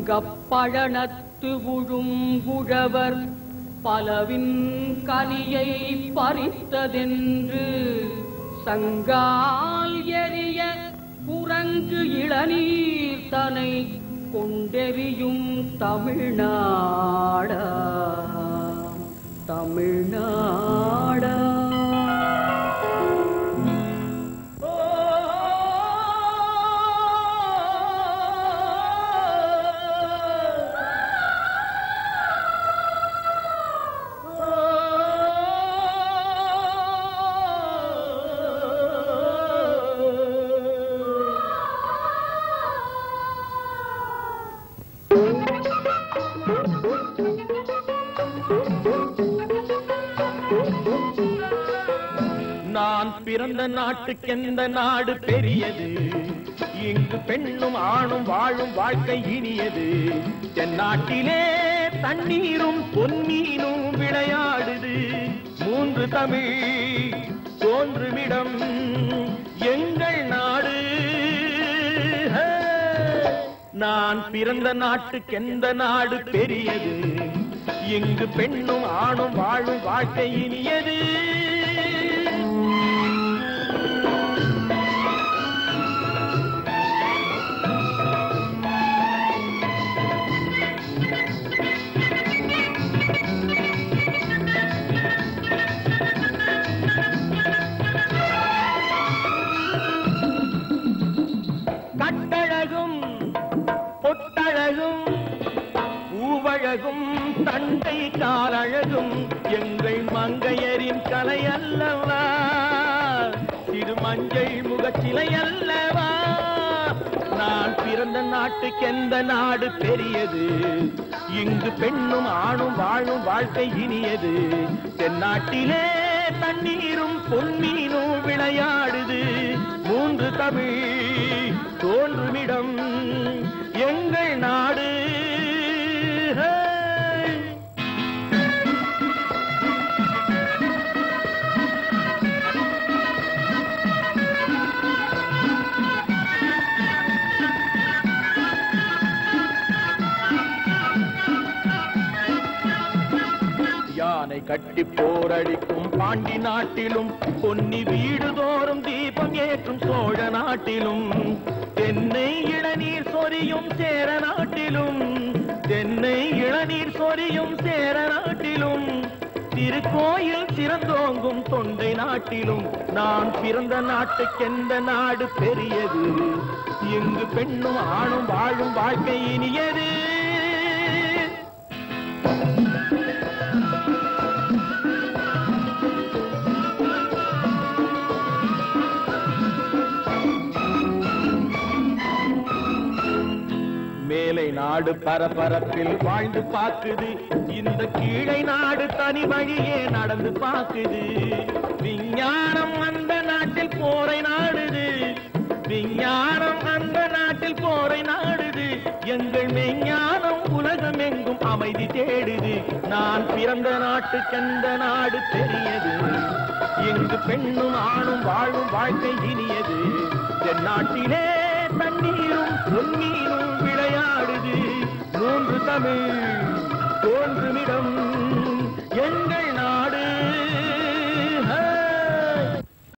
பங்கப்பழனத்து உழுங்குழவர் பலவின் கனியை பறித்ததென்று சங்கால் எரிய குரங்கு இளநீர் தனை கொண்டெறியும் தமிழ்நாடா தமிழ்நாடா நான் பிறந்த நாட்டுக்கெந்த நாடு பெரியது இங்கு பெண்ணும் ஆணும் வாழும் வாழ்க்கை இனியது தென்னாட்டிலே தண்ணீரும் பொன்னீனும் விளையாடுது மூன்று தமிழ் தோன்றுமிடம் எங்கள் நாடு ஹே! நான் பிறந்த நாட்டுக்கெந்த நாடு பெரியது இங்கு பெண்ணும் ஆணும் வாழும் வாழ்க்கை இனியது கட்டழகும் பொட்டழகும் பூவழகும் தண்டை காலழகும் எங்கள் மங்கையரின் கலை அல்லவா திருமஞ்சை முகச்சிலை அல்லவா நான் பிறந்த நாட்டுக்கெந்த நாடு பெரியது இங்கு பெண்ணும் ஆணும் வாழும் வாழ்க்கை இனியது தென்னாட்டிலே தண்ணீரும் பொன்மீனும் விளையாடுது மூன்று தமிழ் தோன்றுமிடம் எங்கள் நாடு ஹே! யானை கட்டி போரடிக்கும் பாண்டி நாட்டிலும் பொன்னி வீடுதோறும் தீபம் ஏற்றும் சோழ நாட்டிலும் தென்னை இளநீர் சொரியும் சேர நாட்டிலும் தென்னை இளநீர் சொரியும் சேர நாட்டிலும் திருக்கோயில் சிறந்தோங்கும் தொண்டை நாட்டிலும் நான் பிறந்த நாட்டுக்கெந்த நாடு பெரியது இங்கு பெண்ணும் ஆணும் வாழும் வாழ்க்கை இனியது மேலை நாடு பரபரப்பில் வாழ்ந்து பார்க்குது இந்த கீழை நாடு தனி வழியே நடந்து பார்க்குது விஞ்ஞானம் அந்த நாட்டில் போரை நாடுது விஞ்ஞானம் அந்த நாட்டில் போரை நாடுது எங்கள் மெஞ்ஞானம் உலகம் எங்கும் அமைதி தேடுது நான் பிறந்த நாட்டுக்கெந்த நாடு தெரியது இங்கு பெண்ணும் ஆணும் வாழும் வாழ்க்கை இனியது தென்னாட்டிலே தண்ணீரும் பொன்னீரும் விளையாடுது மூன்று தமிழ் தோன்றுமிடம் எங்கள்